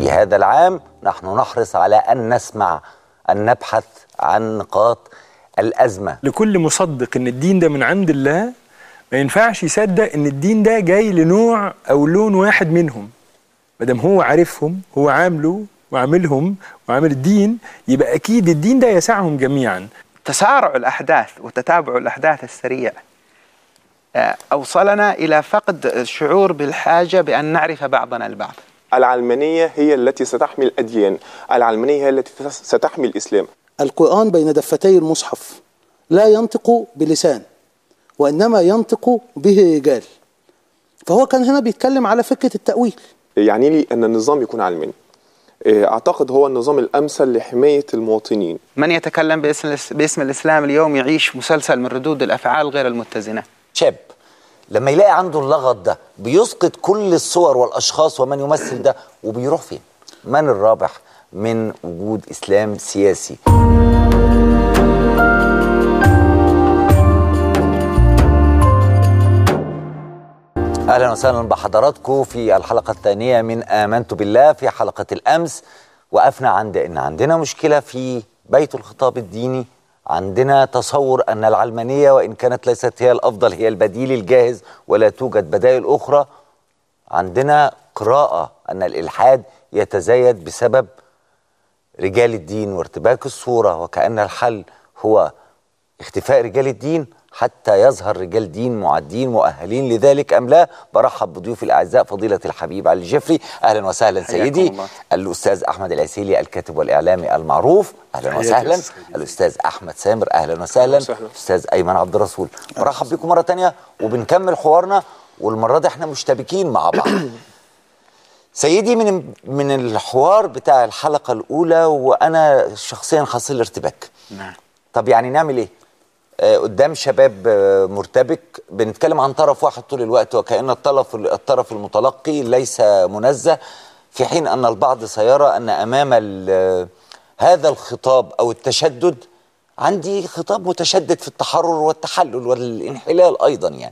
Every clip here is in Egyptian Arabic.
في هذا العام نحن نحرص على أن نسمع أن نبحث عن نقاط الأزمة لكل مصدق ان الدين ده من عند الله ما ينفعش يصدق ان الدين ده جاي لنوع او لون واحد منهم ما دام هو عارفهم هو عامله وعاملهم وعامل الدين يبقى اكيد الدين ده يسعهم جميعا تسارع الأحداث وتتابع الأحداث السريع آه، أوصلنا إلى فقد الشعور بالحاجة بأن نعرف بعضنا البعض العلمانية هي التي ستحمي الأديان العلمانية هي التي ستحمي الإسلام القرآن بين دفتي المصحف لا ينطق بلسان وإنما ينطق به رجال فهو كان هنا بيتكلم على فكرة التأويل يعني لي أن النظام يكون علماني إيه، أعتقد هو النظام الأمثل لحماية المواطنين من يتكلم باسم, باسم الإسلام اليوم يعيش مسلسل من ردود الأفعال غير المتزنة شاب لما يلاقي عنده اللغط ده بيسقط كل الصور والاشخاص ومن يمثل ده وبيروح فين من الرابح من وجود اسلام سياسي اهلا وسهلا بحضراتكم في الحلقه الثانيه من امنت بالله في حلقه الامس وقفنا عند ان عندنا مشكله في بيت الخطاب الديني عندنا تصور ان العلمانيه وان كانت ليست هي الافضل هي البديل الجاهز ولا توجد بدائل اخرى عندنا قراءه ان الالحاد يتزايد بسبب رجال الدين وارتباك الصوره وكان الحل هو اختفاء رجال الدين حتى يظهر رجال دين معدين مؤهلين لذلك ام لا برحب بضيوفي الاعزاء فضيله الحبيب علي الجفري اهلا وسهلا حياكم سيدي الله. الاستاذ احمد العسيلي الكاتب والاعلامي المعروف اهلا حياك وسهلا يا أستاذ الاستاذ احمد سامر اهلا وسهلا وسهلا. استاذ ايمن عبد الرسول مرحب بكم مره تانية وبنكمل حوارنا والمره دي احنا مشتبكين مع بعض سيدي من من الحوار بتاع الحلقه الاولى وانا شخصيا حاصل لي ارتباك نعم طب يعني نعمل ايه آه، قدام شباب آه، مرتبك بنتكلم عن طرف واحد طول الوقت وكأن الطرف الطرف المتلقي ليس منزه في حين أن البعض سيرى أن أمام ال- هذا الخطاب أو التشدد عندي خطاب متشدد في التحرر والتحلل والانحلال أيضا يعني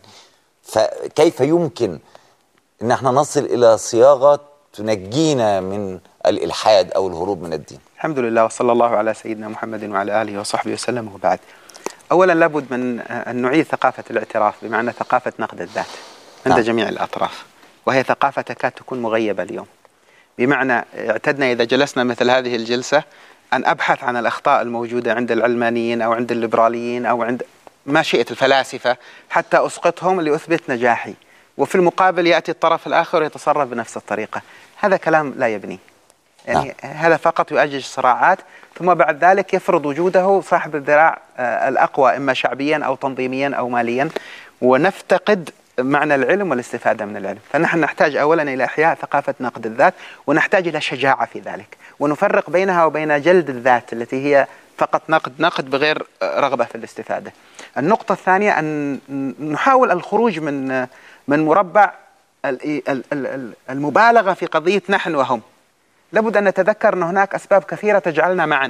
فكيف يمكن أن احنا نصل إلى صياغة تنجينا من الإلحاد أو الهروب من الدين الحمد لله وصلى الله على سيدنا محمد وعلى آله وصحبه وسلم وبعد أولا لابد من أن نعيد ثقافة الاعتراف بمعنى ثقافة نقد الذات عند نعم. جميع الأطراف وهي ثقافة تكاد تكون مغيبة اليوم بمعنى اعتدنا إذا جلسنا مثل هذه الجلسة أن أبحث عن الأخطاء الموجودة عند العلمانيين أو عند الليبراليين أو عند ما شئت الفلاسفة حتى أسقطهم لأثبت نجاحي وفي المقابل يأتي الطرف الآخر يتصرف بنفس الطريقة هذا كلام لا يبني يعني هذا فقط يؤجج صراعات ثم بعد ذلك يفرض وجوده صاحب الذراع آه، الأقوى إما شعبيا أو تنظيميا أو ماليا ونفتقد معنى العلم والاستفادة من العلم فنحن نحتاج أولا إلى إحياء ثقافة نقد الذات ونحتاج إلى شجاعة في ذلك ونفرق بينها وبين جلد الذات التي هي فقط نقد نقد بغير آه، رغبة في الاستفادة النقطة الثانية أن نحاول الخروج من آه، من مربع ال- ال- ال- المبالغة في قضية نحن وهم لابد أن نتذكر أن هناك أسباب كثيرة تجعلنا معا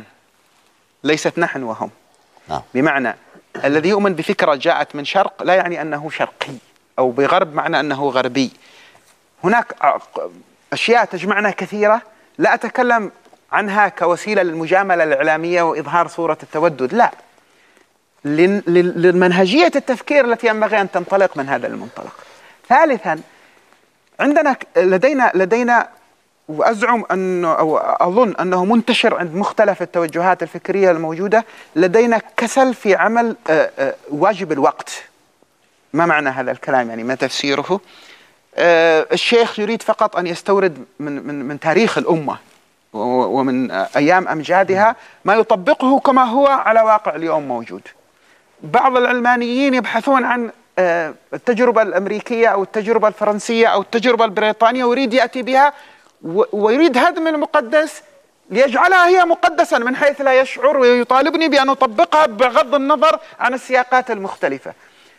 ليست نحن وهم نعم بمعنى الذي يؤمن بفكرة جاءت من شرق لا يعني أنه شرقي أو بغرب معنى أنه غربي هناك ع- أشياء تجمعنا كثيرة لا أتكلم عنها كوسيلة للمجاملة الإعلامية وإظهار صورة التودد لا لن- لل- لمنهجية التفكير التي ينبغي أن تنطلق من هذا المنطلق ثالثا عندنا ك- لدينا لدينا وازعم انه او اظن انه منتشر عند مختلف التوجهات الفكريه الموجوده لدينا كسل في عمل آه، آه، واجب الوقت. ما معنى هذا الكلام يعني ما تفسيره؟ آه، الشيخ يريد فقط ان يستورد من من من تاريخ الامه و- ومن آه، ايام امجادها ما يطبقه كما هو على واقع اليوم موجود. بعض العلمانيين يبحثون عن آه، التجربة الأمريكية أو التجربة الفرنسية أو التجربة البريطانية ويريد يأتي بها و- ويريد هدم المقدس ليجعلها هي مقدسا من حيث لا يشعر ويطالبني بأن أطبقها بغض النظر عن السياقات المختلفة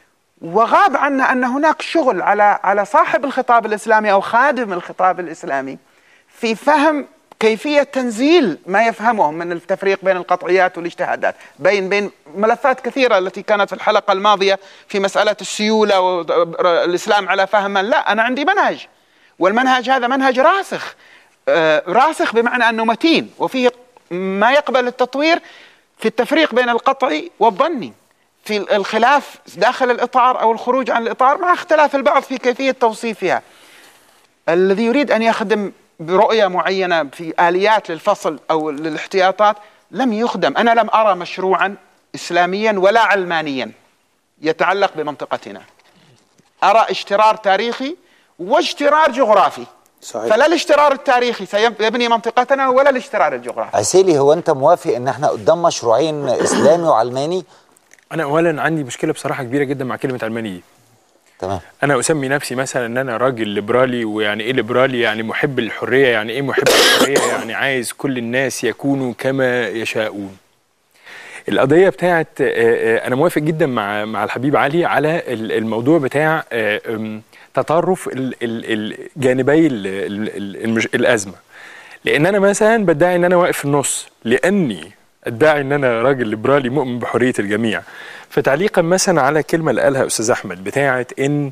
وغاب عنا أن هناك شغل على على صاحب الخطاب الإسلامي أو خادم الخطاب الإسلامي في فهم كيفية تنزيل ما يفهمه من التفريق بين القطعيات والاجتهادات بين بين ملفات كثيرة التي كانت في الحلقة الماضية في مسألة السيولة والإسلام على فهم من لا أنا عندي منهج والمنهج هذا منهج راسخ آه، راسخ بمعنى انه متين وفيه ما يقبل التطوير في التفريق بين القطعي والظني في الخلاف داخل الاطار او الخروج عن الاطار مع اختلاف البعض في كيفيه توصيفها. الذي يريد ان يخدم برؤيه معينه في اليات للفصل او للاحتياطات لم يخدم، انا لم ارى مشروعا اسلاميا ولا علمانيا يتعلق بمنطقتنا. ارى اشترار تاريخي واشترار جغرافي. صحيح. فلا الاشترار التاريخي سيبني منطقتنا ولا الاشترار الجغرافي. عسيلي هو انت موافق ان احنا قدام مشروعين اسلامي وعلماني انا اولا عندي مشكله بصراحه كبيره جدا مع كلمه علماني دي تمام انا اسمي نفسي مثلا ان انا راجل ليبرالي ويعني ايه ليبرالي يعني محب للحريه يعني ايه محب للحريه يعني عايز كل الناس يكونوا كما يشاءون القضيه بتاعت آه، آه، انا موافق جدا مع مع الحبيب علي على ال- الموضوع بتاع آه، أم، تطرف ال- ال- الجانبي ال- ال- ال- المش- الازمه لان انا مثلا بدعي ان انا واقف في النص لاني ادعي ان انا راجل ليبرالي مؤمن بحريه الجميع فتعليقا مثلا على الكلمه اللي قالها استاذ احمد بتاعت ان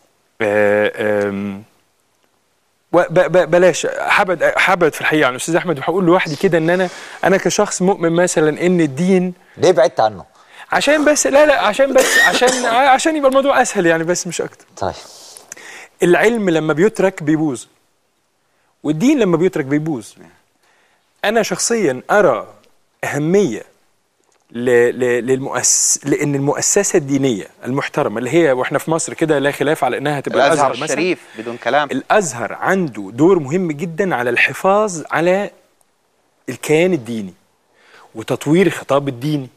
آه، آم، و- ب- ب- بلاش حبد حبد في الحقيقه عن استاذ احمد وهقول لوحدي كده ان انا انا كشخص مؤمن مثلا ان الدين ليه بعدت عنه عشان بس لا لا عشان بس عشان عشان يبقى الموضوع اسهل يعني بس مش اكتر طيب العلم لما بيترك بيبوظ والدين لما بيترك بيبوظ انا شخصيا ارى اهميه ل... ل... للمؤس... لان المؤسسه الدينيه المحترمه اللي هي واحنا في مصر كده لا خلاف على انها تبقى الازهر مثلا الشريف بدون كلام الازهر عنده دور مهم جدا على الحفاظ على الكيان الديني وتطوير الخطاب الديني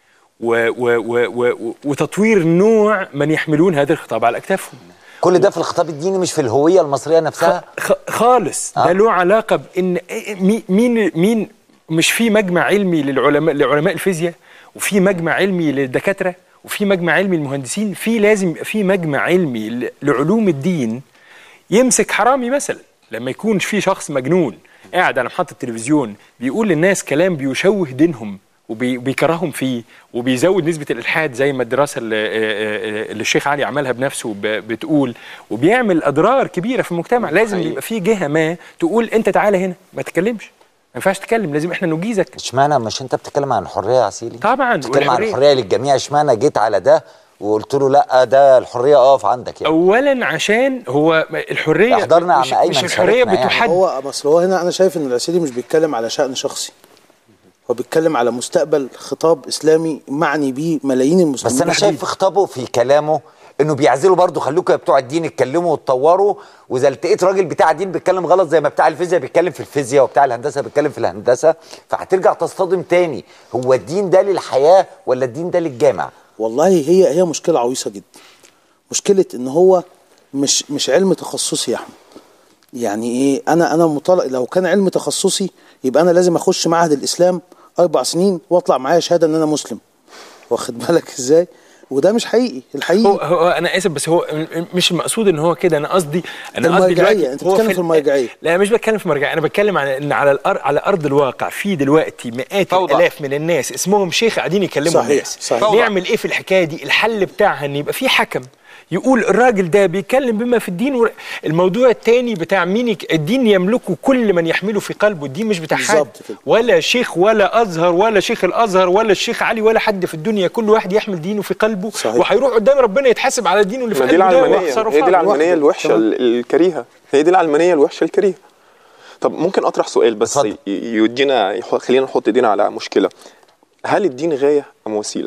و و و و وتطوير نوع من يحملون هذا الخطاب على اكتافهم كل ده في الخطاب الديني مش في الهويه المصريه نفسها خ- خالص آه. ده له علاقه بان مي- مين مين مش في مجمع علمي للعلماء لعلماء الفيزياء وفي مجمع علمي للدكاتره وفي مجمع علمي للمهندسين في لازم يبقى في مجمع علمي ل- لعلوم الدين يمسك حرامي مثلا لما يكون في شخص مجنون قاعد على محطه التلفزيون بيقول للناس كلام بيشوه دينهم وبيكرههم فيه وبيزود نسبه الالحاد زي ما الدراسه اللي, اللي الشيخ علي عملها بنفسه ب- بتقول وبيعمل اضرار كبيره في المجتمع لازم حقيقي. يبقى في جهه ما تقول انت تعالى هنا ما تتكلمش ما ينفعش تتكلم لازم احنا نجيزك اشمعنى مش انت بتتكلم عن الحريه يا عسيلي طبعا بتتكلم عن والحرية. الحريه للجميع اشمعنى جيت على ده وقلت له لا ده الحريه اقف عندك يعني اولا عشان هو الحريه احضرنا مش, عم أيمن مش الحريه شاركنا يعني. بتحدد هو اصل هو هنا انا شايف ان العسيلي مش بيتكلم على شأن شخصي هو بيتكلم على مستقبل خطاب اسلامي معني بيه ملايين المسلمين بس انا شايف في خطابه في كلامه انه بيعزلوا برضه خلوكوا يا بتوع الدين اتكلموا واتطوروا واذا لقيت راجل بتاع دين بيتكلم غلط زي ما بتاع الفيزياء بيتكلم في الفيزياء وبتاع الهندسه بيتكلم في الهندسه فهترجع تصطدم تاني هو الدين ده للحياه ولا الدين ده للجامع والله هي هي مشكله عويصه جدا مشكله ان هو مش مش علم تخصصي يا احمد يعني ايه انا انا مطالب لو كان علم تخصصي يبقى انا لازم اخش معهد الاسلام اربع سنين واطلع معايا شهاده ان انا مسلم واخد بالك ازاي وده مش حقيقي الحقيقي هو, هو انا اسف بس هو م- مش المقصود ان هو كده انا قصدي انا قصدي المرجعية، دلوقتي أنت هو بتتكلم في المرجعية. لا مش بتكلم في مرجعيه انا بتكلم على ان على الارض على ارض الواقع في دلوقتي مئات فوضى. الالاف من الناس اسمهم شيخ قاعدين يكلموا صحيح، الناس صحيح. نعمل ايه في الحكايه دي الحل بتاعها ان يبقى في حكم يقول الراجل ده بيتكلم بما في الدين ور... الموضوع التاني بتاع مين يك... الدين يملكه كل من يحمله في قلبه الدين مش بتاع حد بالظبط كده. ولا شيخ ولا ازهر ولا شيخ الازهر ولا الشيخ علي ولا حد في الدنيا كل واحد يحمل دينه في قلبه صحيح. وهيروح قدام ربنا يتحاسب على دينه اللي في ما دي قلبه ده العلمانيه هي وتصرفاته. دي العلمانيه لوحده. الوحشه تمام. ال- الكريهه هي دي العلمانيه الوحشه الكريهه طب ممكن اطرح سؤال بس اتفضل. ي- يودينا يح- خلينا نحط ايدينا على مشكله هل الدين غايه ام وسيله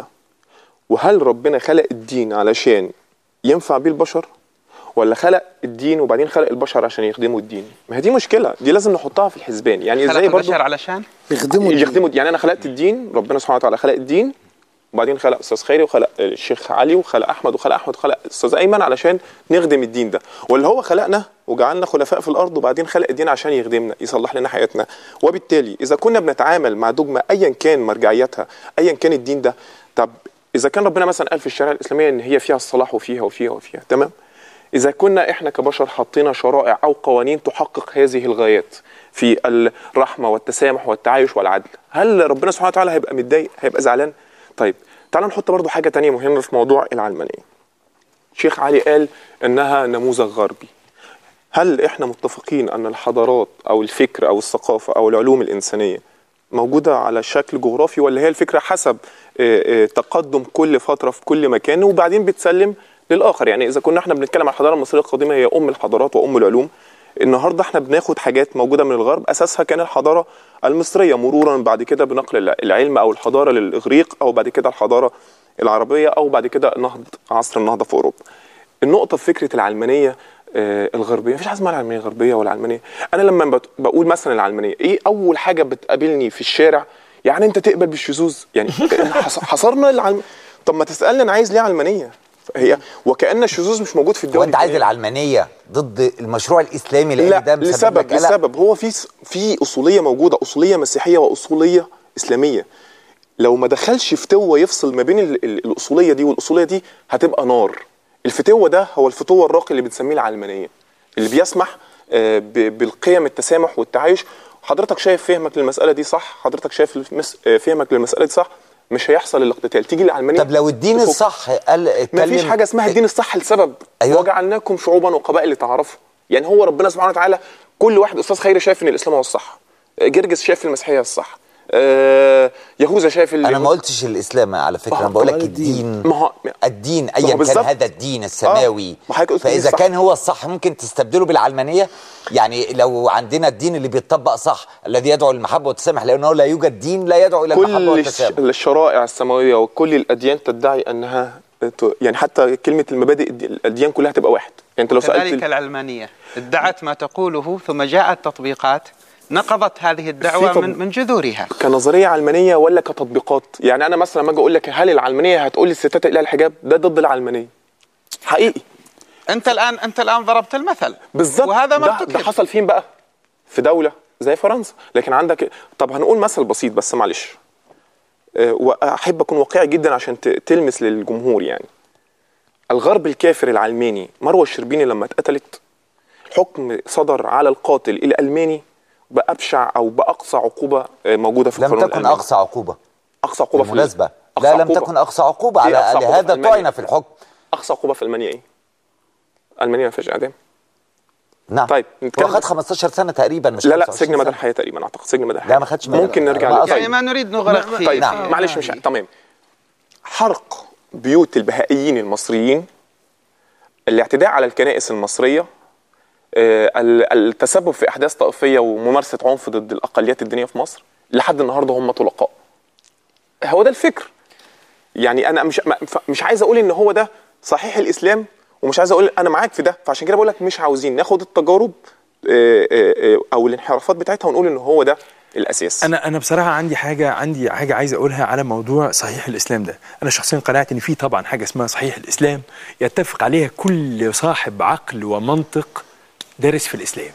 وهل ربنا خلق الدين علشان ينفع بيه البشر ولا خلق الدين وبعدين خلق البشر عشان يخدموا الدين ما هي دي مشكله دي لازم نحطها في الحسبان يعني خلق ازاي برضو البشر علشان يخدموا الدين. يخدموا يعني انا خلقت الدين ربنا سبحانه وتعالى خلق الدين وبعدين خلق استاذ خيري وخلق الشيخ علي وخلق احمد وخلق احمد وخلق استاذ ايمن علشان نخدم الدين ده ولا هو خلقنا وجعلنا خلفاء في الارض وبعدين خلق الدين عشان يخدمنا يصلح لنا حياتنا وبالتالي اذا كنا بنتعامل مع دogma ايا كان مرجعيتها ايا كان الدين ده طب اذا كان ربنا مثلا قال في الشريعه الاسلاميه ان هي فيها الصلاح وفيها وفيها وفيها تمام إذا كنا إحنا كبشر حطينا شرائع أو قوانين تحقق هذه الغايات في الرحمة والتسامح والتعايش والعدل هل ربنا سبحانه وتعالى هيبقى متضايق هيبقى زعلان طيب تعالوا نحط برضو حاجة تانية مهمة في موضوع العلمانية شيخ علي قال إنها نموذج غربي هل احنا متفقين ان الحضارات او الفكر او الثقافه او العلوم الانسانيه موجوده على شكل جغرافي ولا هي الفكره حسب آه، آه، تقدم كل فتره في كل مكان وبعدين بتسلم للاخر يعني اذا كنا احنا بنتكلم عن الحضاره المصريه القديمه هي ام الحضارات وام العلوم النهارده احنا بناخد حاجات موجوده من الغرب اساسها كان الحضاره المصريه مرورا بعد كده بنقل الع- العلم او الحضاره للاغريق او بعد كده الحضاره العربيه او بعد كده نهض عصر النهضه في اوروبا النقطه في فكره العلمانيه آه، الغربيه مفيش حاجه اسمها العلمانيه الغربيه ولا علمانيه انا لما بت- بقول مثلا العلمانيه ايه اول حاجه بتقابلني في الشارع يعني انت تقبل بالشذوذ يعني حص- حصرنا العلم طب ما تسالني انا عايز ليه علمانيه هي وكان الشذوذ مش موجود في الدول هو انت عايز التانية. العلمانيه ضد المشروع الاسلامي لان لا ده مسبب لسبب لك قلق؟ لسبب هو في س- في اصوليه موجوده اصوليه مسيحيه واصوليه اسلاميه لو ما دخلش فتوه يفصل ما بين ال- ال- الاصوليه دي والاصوليه دي هتبقى نار الفتوه ده هو الفتوه الراقي اللي بنسميه العلمانيه اللي بيسمح آه، ب- بالقيم التسامح والتعايش حضرتك شايف فهمك للمساله دي صح حضرتك شايف المس- آه، فهمك للمساله دي صح مش هيحصل الاقتتال تيجي العلمانيه طب لو الدين تفك. الصح قال ما اتكلم فيش حاجه اسمها الدين الصح لسبب أيوة. وجعلناكم شعوبا وقبائل لتعارفوا يعني هو ربنا سبحانه وتعالى كل واحد استاذ خيري شايف ان الاسلام هو الصح جرجس شايف المسيحيه الصح آه يهوذا شايف انا اليهود- ما قلتش الاسلام على فكره ما انا هو بقول لك كمان الدين. الدين ما هو الدين ما ايا هو كان بالظبط. هذا الدين السماوي ما حضرتك قلت الدين فاذا الصح. كان هو الصح ممكن تستبدله بالعلمانيه يعني لو عندنا الدين اللي بيتطبق صح الذي يدعو للمحبه والتسامح لانه لا يوجد دين لا يدعو الى المحبه كل الش- والتسامح الشرائع السماويه وكل الاديان تدعي انها ت- يعني حتى كلمه المبادئ الدي- الاديان كلها تبقى واحد يعني انت لو كذلك سالت العلمانية ادعت ما تقوله ثم جاءت تطبيقات نقضت هذه الدعوة في من, من جذورها كنظريه علمانيه ولا كتطبيقات يعني انا مثلا لما اجي اقول لك هل العلمانيه هتقول للستات تقلع الحجاب ده ضد العلمانيه حقيقي أنت الآن أنت الآن ضربت المثل بالظبط وهذا ده, ده منطقي حصل فين بقى في دوله زي فرنسا لكن عندك طب هنقول مثل بسيط بس معلش أه، واحب اكون واقعي جدا عشان ت- تلمس للجمهور يعني الغرب الكافر العلماني مروه الشربيني لما اتقتلت حكم صدر على القاتل الالماني بابشع او باقصى عقوبه أه، موجوده في لم القانون تكن الألماني. اقصى عقوبه اقصى عقوبه في بالمناسبه أقصى لا لم عقوبة. تكن اقصى عقوبه إيه على أقصى عقوبة في لهذا ألمانيا؟ طعن في الحكم اقصى عقوبه في المانيا ايه؟ المانيا ما فيهاش اعدام نعم طيب، هو نتكلم خد بس. 15 سنه تقريبا مش لا لا 25 سجن مدى سنة. الحياه تقريبا اعتقد سجن مدى الحياه لا ما خدش مدى ممكن الحياة. نرجع ما ل- أقصد. يعني ما نريد نغرق طيب, فيه طيب نعم. معلش مش تمام حرق بيوت البهائيين المصريين الاعتداء على الكنائس المصريه آه، ال- التسبب في احداث طائفيه وممارسه عنف ضد الاقليات الدينيه في مصر لحد النهارده هم طلقاء هو ده الفكر يعني انا مش ما- ف- مش عايز اقول ان هو ده صحيح الاسلام ومش عايز اقول انا معاك في ده فعشان كده بقول لك مش عاوزين ناخد التجارب آه، آه، آه، او الانحرافات بتاعتها ونقول ان هو ده الاساس انا انا بصراحه عندي حاجه عندي حاجه عايز اقولها على موضوع صحيح الاسلام ده انا شخصيا قناعه ان في طبعا حاجه اسمها صحيح الاسلام يتفق عليها كل صاحب عقل ومنطق دارس في الاسلام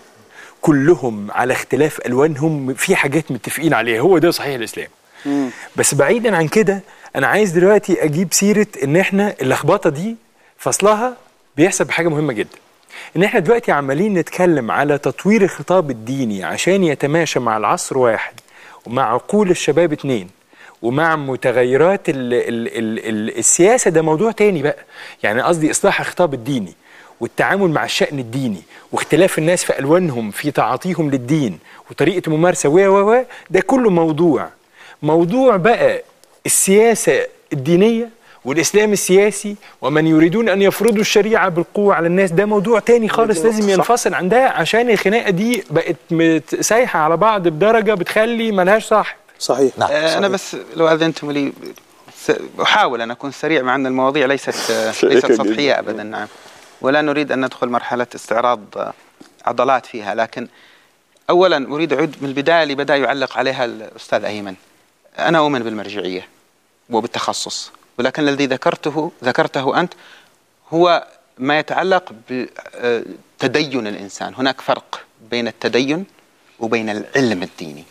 كلهم على اختلاف الوانهم في حاجات متفقين عليها هو ده صحيح الاسلام بس بعيدا عن كده انا عايز دلوقتي اجيب سيره ان احنا اللخبطه دي فصلها بيحسب بحاجه مهمه جدا ان احنا دلوقتي عمالين نتكلم على تطوير الخطاب الديني عشان يتماشى مع العصر واحد ومع عقول الشباب اتنين ومع متغيرات ال ال ال ال السياسه ده موضوع تاني بقى يعني قصدي اصلاح الخطاب الديني والتعامل مع الشأن الديني واختلاف الناس في ألوانهم في تعاطيهم للدين وطريقة الممارسة و و و ده كله موضوع موضوع بقى السياسة الدينية والإسلام السياسي ومن يريدون أن يفرضوا الشريعة بالقوة على الناس ده موضوع تاني خالص لازم صح. ينفصل عن ده عشان الخناقة دي بقت مت- سايحة على بعض بدرجة بتخلي ملهاش صاحب صحيح نعم. آه، أنا بس لو أذنتم لي س- أحاول أن أكون سريع مع أن المواضيع ليست آه، شيقة ليست جداً. سطحية أبدا نعم ولا نريد أن ندخل مرحلة استعراض آه، عضلات فيها لكن أولا أريد أعود من البداية اللي بدأ يعلق عليها الأستاذ أيمن أنا أؤمن بالمرجعية وبالتخصص ولكن الذي ذكرته ذكرته أنت هو ما يتعلق بتدين الإنسان هناك فرق بين التدين وبين العلم الديني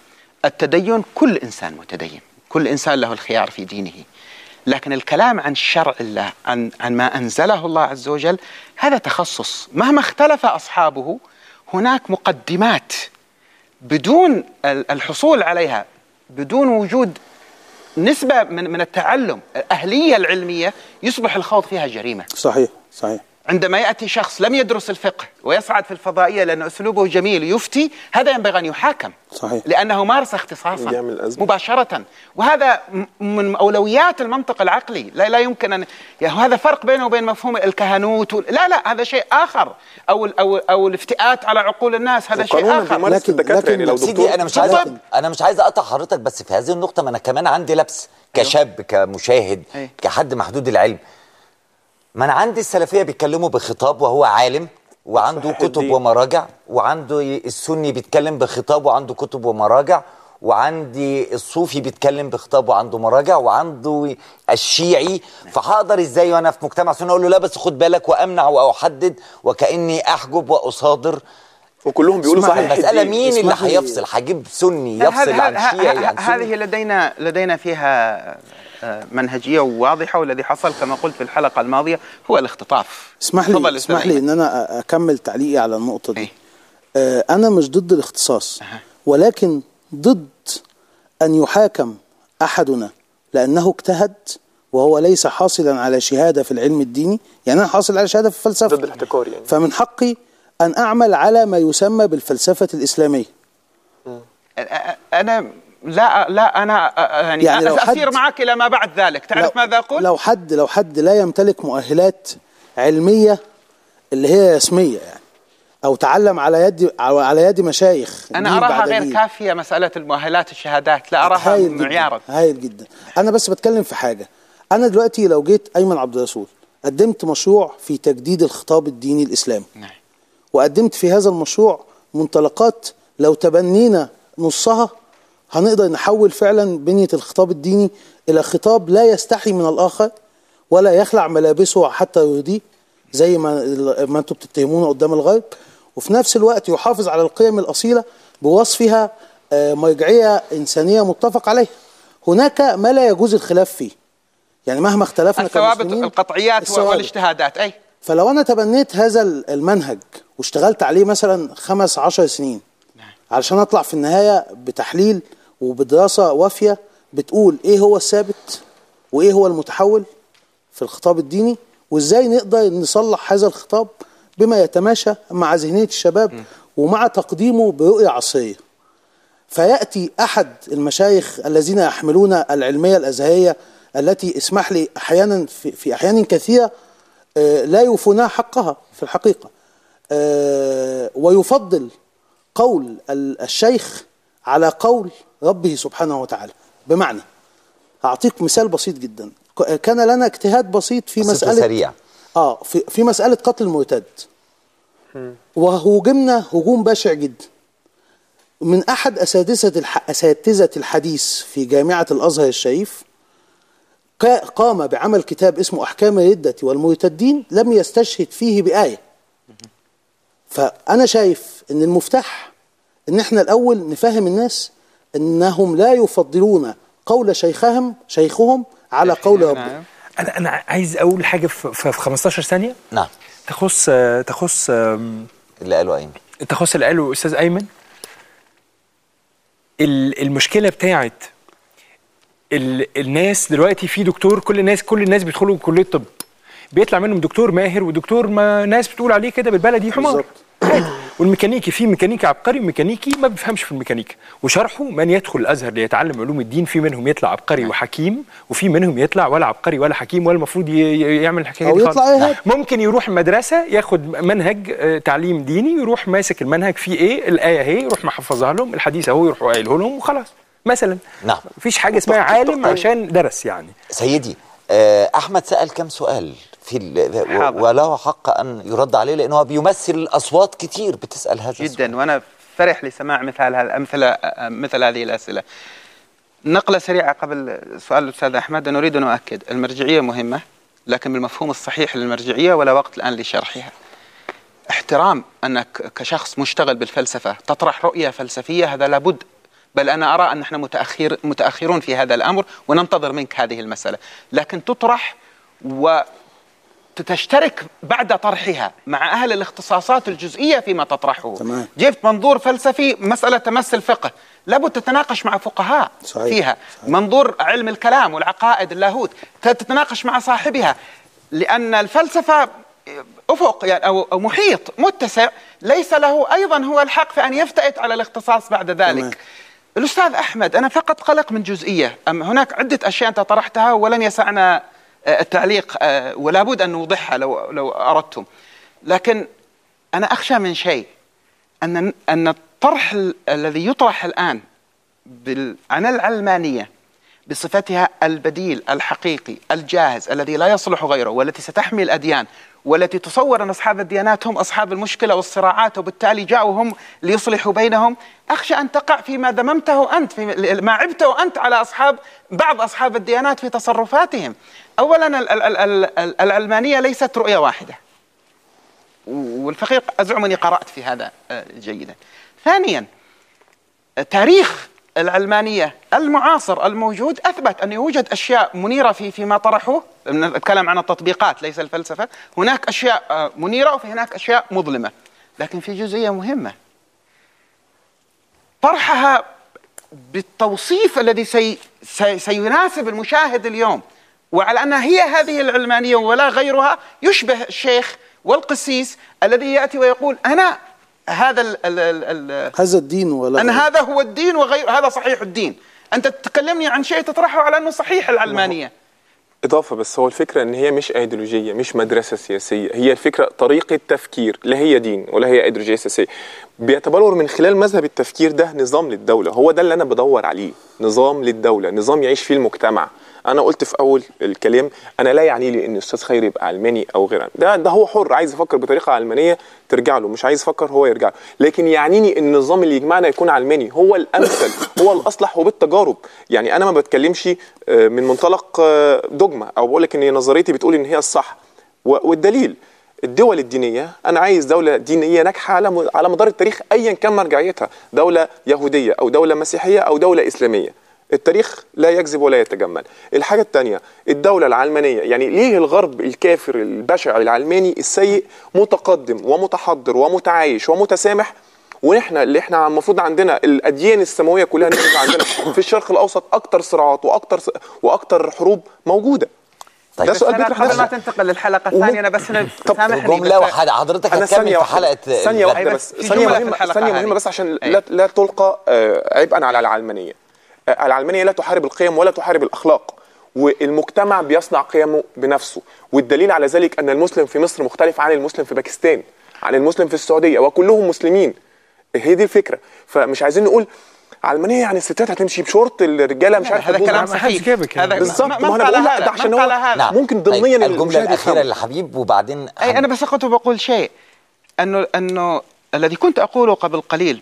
التدين كل إنسان متدين كل إنسان له الخيار في دينه لكن الكلام عن شرع الله عن, عن ما أنزله الله عز وجل هذا تخصص مهما اختلف أصحابه هناك مقدمات بدون ال- الحصول عليها بدون وجود نسبة من من التعلم الأهلية العلمية يصبح الخوض فيها جريمة صحيح صحيح عندما ياتي شخص لم يدرس الفقه ويصعد في الفضائيه لان اسلوبه جميل يفتي هذا ينبغي ان يحاكم صحيح. لانه مارس اختصاصا يعمل أزمة. مباشره وهذا م- من اولويات المنطق العقلي لا لا يمكن ان يعني هذا فرق بينه وبين مفهوم الكهنوت وال- لا لا هذا شيء اخر او ال- او او الافتئات على عقول الناس هذا شيء وقانونا اخر بيمارس لكن- الدكاتره لكن يعني لو سيدي دكتور سيدي انا مش عايز بالضبط. انا مش عايز اقطع حضرتك بس في هذه النقطه ما انا كمان عندي لبس كشاب كمشاهد أي. كحد محدود العلم ما انا عندي السلفيه بيتكلموا بخطاب وهو عالم وعنده صحيح كتب الدين. ومراجع وعنده السني بيتكلم بخطاب وعنده كتب ومراجع وعندي الصوفي بيتكلم بخطاب وعنده مراجع وعنده الشيعي فهقدر ازاي وانا في مجتمع سني اقول له لا بس خد بالك وامنع واحدد وكاني احجب واصادر وكلهم بيقولوا اسمح صحيح لي. المسألة الدين. مين اللي اسمح لي. هيفصل هجيب سني يفصل هذا- عن ه- شيعي ه- عن هذه سني لدينا لدينا فيها آه، منهجيه واضحه والذي حصل كما قلت في الحلقه الماضيه هو الاختطاف اسمح تفضل لي أستاذ اسمح لي أيمن. ان انا أ- اكمل تعليقي على النقطه دي إيه. آه، انا مش ضد الاختصاص ولكن ضد ان يحاكم احدنا لانه اجتهد وهو ليس حاصلا على شهاده في العلم الديني يعني انا حاصل على شهاده في الفلسفه ضد الاحتكار يعني. فمن حقي ان اعمل على ما يسمى بالفلسفه الاسلاميه انا لا لا انا يعني, يعني لو اسير حد- معك الى ما بعد ذلك تعرف لو- ماذا اقول لو حد لو حد لا يمتلك مؤهلات علميه اللي هي رسميه يعني او تعلم على يد على يد مشايخ انا جيل اراها بعد غير جيل. كافيه مساله المؤهلات الشهادات لا اراها هايل جدا معيارا هايل جدا انا بس بتكلم في حاجه انا دلوقتي لو جيت ايمن عبد الرسول قدمت مشروع في تجديد الخطاب الديني الاسلامي نعم. وقدمت في هذا المشروع منطلقات لو تبنينا نصها هنقدر نحول فعلا بنية الخطاب الديني إلى خطاب لا يستحي من الآخر ولا يخلع ملابسه حتى يهديه زي ما ما انتم بتتهمونه قدام الغرب وفي نفس الوقت يحافظ على القيم الأصيلة بوصفها آه، مرجعية إنسانية متفق عليها هناك ما لا يجوز الخلاف فيه يعني مهما اختلفنا الثوابت كمسلمين، القطعيات الثوابت. والاجتهادات اي فلو انا تبنيت هذا المنهج واشتغلت عليه مثلا خمس عشر سنين علشان اطلع في النهايه بتحليل وبدراسه وافيه بتقول ايه هو الثابت وايه هو المتحول في الخطاب الديني وازاي نقدر نصلح هذا الخطاب بما يتماشى مع ذهنيه الشباب ومع تقديمه برؤيه عصريه فياتي احد المشايخ الذين يحملون العلميه الازهريه التي اسمح لي احيانا في, في احيان كثيره آه، لا يوفونها حقها في الحقيقه آه، ويفضل قول ال- الشيخ على قول ربه سبحانه وتعالى بمعنى اعطيك مثال بسيط جدا ك- كان لنا اجتهاد بسيط في بسيط مساله وسريع. اه في في مساله قتل المرتد وهوجمنا هجوم بشع جدا من احد اساتذه الح... اساتذه الحديث في جامعه الازهر الشريف قا- قام بعمل كتاب اسمه احكام الرده والمرتدين لم يستشهد فيه بايه فانا شايف ان المفتاح ان احنا الاول نفهم الناس انهم لا يفضلون قول شيخهم شيخهم على قول ربهم نعم. انا انا عايز اقول حاجه في, في في 15 ثانيه نعم تخص تخص آم، اللي قاله ايمن تخص اللي قاله استاذ ايمن ال- المشكله بتاعت ال- الناس دلوقتي في دكتور كل الناس كل الناس بيدخلوا كليه طب بيطلع منهم دكتور ماهر ودكتور ما ناس بتقول عليه كده بالبلدي حمار بالظبط. عادي. والميكانيكي في ميكانيكي عبقري وميكانيكي ما بيفهمش في الميكانيكا وشرحه من يدخل الازهر ليتعلم علوم الدين في منهم يطلع عبقري وحكيم وفي منهم يطلع ولا عبقري ولا حكيم ولا المفروض ي- ي- يعمل الحكايه أو دي يطلع خالص. إرهابي. ممكن يروح المدرسه ياخد منهج آه، تعليم ديني يروح ماسك المنهج فيه ايه الايه اهي يروح محفظها لهم الحديث اهو يروح قايله لهم وخلاص مثلا نعم. مفيش حاجه اسمها عالم عشان درس يعني سيدي آه، احمد سال كم سؤال في ال- و- حاضر. وله حق ان يرد عليه لانه هو بيمثل اصوات كتير بتسال هذا السؤال. جدا وانا فرح لسماع مثل هذا مثل مثل هذه الاسئله. نقله سريعه قبل سؤال الاستاذ احمد نريد ان نؤكد المرجعيه مهمه لكن بالمفهوم الصحيح للمرجعيه ولا وقت الان لشرحها. احترام انك كشخص مشتغل بالفلسفه تطرح رؤيه فلسفيه هذا لابد بل انا ارى ان احنا متاخر متاخرون في هذا الامر وننتظر منك هذه المساله، لكن تطرح و تشترك بعد طرحها مع اهل الاختصاصات الجزئيه فيما تطرحه تمام. جبت منظور فلسفي مساله تمس الفقه لابد تتناقش مع فقهاء صحيح. فيها صحيح. منظور علم الكلام والعقائد اللاهوت تتناقش مع صاحبها لان الفلسفه افق يعني او او محيط متسع ليس له ايضا هو الحق في ان يفتئت على الاختصاص بعد ذلك. تمام. الاستاذ احمد انا فقط قلق من جزئيه، أم هناك عده اشياء انت طرحتها ولن يسعنا آه، التعليق آه، ولا بد ان نوضحها لو لو اردتم. لكن انا اخشى من شيء ان ان الطرح ال- الذي يطرح الان بال- عن العلمانيه بصفتها البديل الحقيقي الجاهز الذي لا يصلح غيره والتي ستحمي الاديان والتي تصور ان اصحاب الديانات هم اصحاب المشكله والصراعات وبالتالي جاءوا هم ليصلحوا بينهم اخشى ان تقع فيما ذممته انت في ما عبته انت على اصحاب بعض اصحاب الديانات في تصرفاتهم اولا ال- ال- ال- ال- ال- العلمانيه ليست رؤيه واحده والفقيه ازعم اني قرات في هذا آه، جيدا ثانيا تاريخ العلمانيه المعاصر الموجود اثبت ان يوجد اشياء منيره في فيما طرحوه نتكلم عن التطبيقات ليس الفلسفه هناك اشياء آه، منيره وفي هناك اشياء مظلمه لكن في جزئيه مهمه طرحها بالتوصيف الذي سي سي سيناسب المشاهد اليوم وعلى انها هي هذه العلمانيه ولا غيرها يشبه الشيخ والقسيس الذي ياتي ويقول انا هذا ال ال ال ال هذا الدين ولا أن هذا هو الدين وغير هذا صحيح الدين أنت تكلمني عن شيء تطرحه على أنه صحيح العلمانية اضافه بس هو الفكره ان هي مش ايديولوجيه مش مدرسه سياسيه هي الفكره طريقه تفكير لا هي دين ولا هي ايديولوجيه سياسيه بيتبلور من خلال مذهب التفكير ده نظام للدوله هو ده اللي انا بدور عليه نظام للدوله نظام يعيش فيه المجتمع انا قلت في اول الكلام انا لا يعني لي ان الاستاذ خيري يبقى علماني او غيره ده ده هو حر عايز يفكر بطريقه علمانيه ترجع له مش عايز يفكر هو يرجع له لكن يعنيني ان النظام اللي يجمعنا يكون علماني هو الامثل هو الاصلح وبالتجارب يعني انا ما بتكلمش آه، من منطلق آه، دوجما او بقول لك ان نظريتي بتقول ان هي الصح و- والدليل الدول الدينيه انا عايز دوله دينيه ناجحه على م- على مدار التاريخ ايا كان مرجعيتها دوله يهوديه او دوله مسيحيه او دوله اسلاميه التاريخ لا يكذب ولا يتجمل الحاجة الثانية الدولة العلمانية يعني ليه الغرب الكافر البشع العلماني السيء متقدم ومتحضر ومتعايش ومتسامح ونحن اللي احنا المفروض عندنا الاديان السماويه كلها نحن عندنا في الشرق الاوسط اكتر صراعات واكتر واكتر حروب موجوده طيب. ده بس سؤال أنا بيطرح قبل ما نفسه تنتقل للحلقة وممكن- الثانية أنا بس أنا طب سامحني جمله بس- واحده حضرتك انا هتكمل ثانيه في حلقه واحده ثانيه الغد. واحده أي بس بس في ثانيه جملة في مهمه الحلقة ثانيه هذه. مهمه بس عشان أي. لا لا تلقى آه، عبئا على العلمانيه آه، العلمانيه لا تحارب القيم ولا تحارب الاخلاق والمجتمع بيصنع قيمه بنفسه والدليل على ذلك ان المسلم في مصر مختلف عن المسلم في باكستان عن المسلم في السعوديه وكلهم مسلمين هي دي الفكره فمش عايزين نقول علمانيه يعني الستات هتمشي بشورت الرجاله مش عارف هذا هتبوظ كلام ما حدش صحيح جابك يعني. هذا بالظبط ما- ما من انا قال بقول لا هذا؟ ده عشان من هو قال هذا؟ نعم. ممكن طيب، ضمنيا الجمله المشاهد الاخيره يفهمها. للحبيب وبعدين أي أنا بس كنت بقول شيء أنه أنه الذي كنت أقوله قبل قليل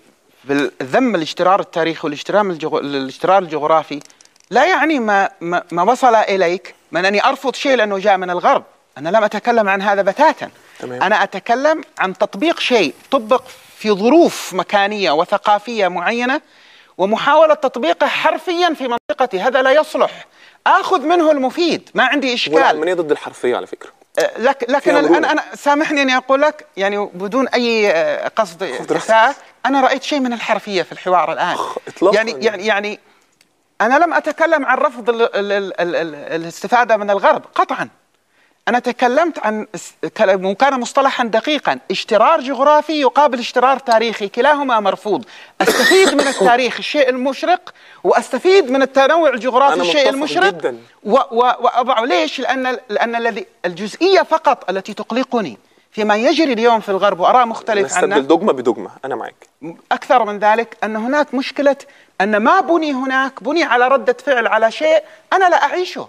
بالذم الاجترار التاريخي والاجترام الجغ... الاجترار الجغرافي لا يعني ما, ما ما وصل إليك من أني أرفض شيء لأنه جاء من الغرب أنا لم أتكلم عن هذا بتاتا تمام. أنا أتكلم عن تطبيق شيء طبق في ظروف مكانية وثقافية معينة ومحاولة تطبيقه حرفيا في منطقتي هذا لا يصلح آخذ منه المفيد ما عندي إشكال والعلمانيه ضد الحرفيه على فكره لك لكن فيها مرونة. انا انا سامحني اني اقول لك يعني بدون اي آه، قصد اساءه انا رايت شيء من الحرفيه في الحوار الان إطلاقاً. يعني يعني يعني انا لم اتكلم عن رفض ال ال ال ال ال الاستفاده من الغرب قطعا انا تكلمت عن اس- كلام- وكان مصطلحا دقيقا اشترار جغرافي يقابل اشترار تاريخي كلاهما مرفوض استفيد من التاريخ الشيء المشرق واستفيد من التنوع الجغرافي أنا الشيء متفق المشرق جداً. و و واضعه ليش؟ لان لان الذي الجزئيه فقط التي تقلقني فيما يجري اليوم في الغرب واراه مختلف عنه نستبدل دوجما بدوجما انا معاك اكثر من ذلك ان هناك مشكله ان ما بني هناك بني على رده فعل على شيء انا لا اعيشه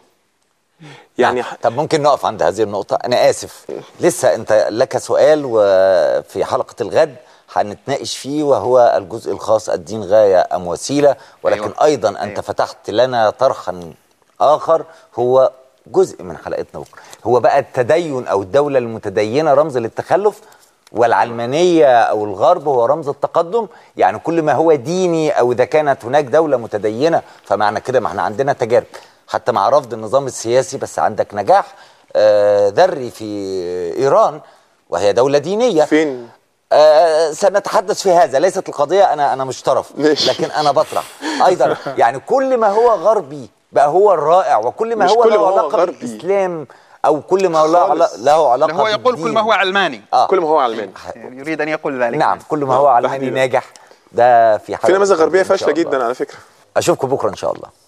يعني طب ممكن نقف عند هذه النقطة أنا آسف لسه أنت لك سؤال وفي حلقة الغد هنتناقش فيه وهو الجزء الخاص الدين غاية أم وسيلة ولكن أيوة. أيوة. أيضا أنت أيوة. فتحت لنا طرحا آخر هو جزء من حلقتنا بكرة هو بقى التدين أو الدولة المتدينة رمز للتخلف والعلمانية أو الغرب هو رمز التقدم يعني كل ما هو ديني أو إذا كانت هناك دولة متدينة فمعنى كده ما احنا عندنا تجارب حتى مع رفض النظام السياسي بس عندك نجاح آه، ذري في إيران وهي دولة دينية فين آه، سنتحدث في هذا ليست القضية أنا أنا مش طرف ماشي. لكن أنا بطرح أيضا يعني كل ما هو غربي بقى هو الرائع وكل ما مش هو كل ما له هو علاقة غربي. بالإسلام او كل ما له علا- خالص. له علاقه هو يقول كل بالدين. ما هو علماني آه. كل ما هو علماني يعني يريد ان يقول ذلك نعم كل ما هو علماني تحديداً. ناجح ده في حلقه في نماذج غربيه إن شاء فاشله الله. جدا على فكره اشوفكم بكره ان شاء الله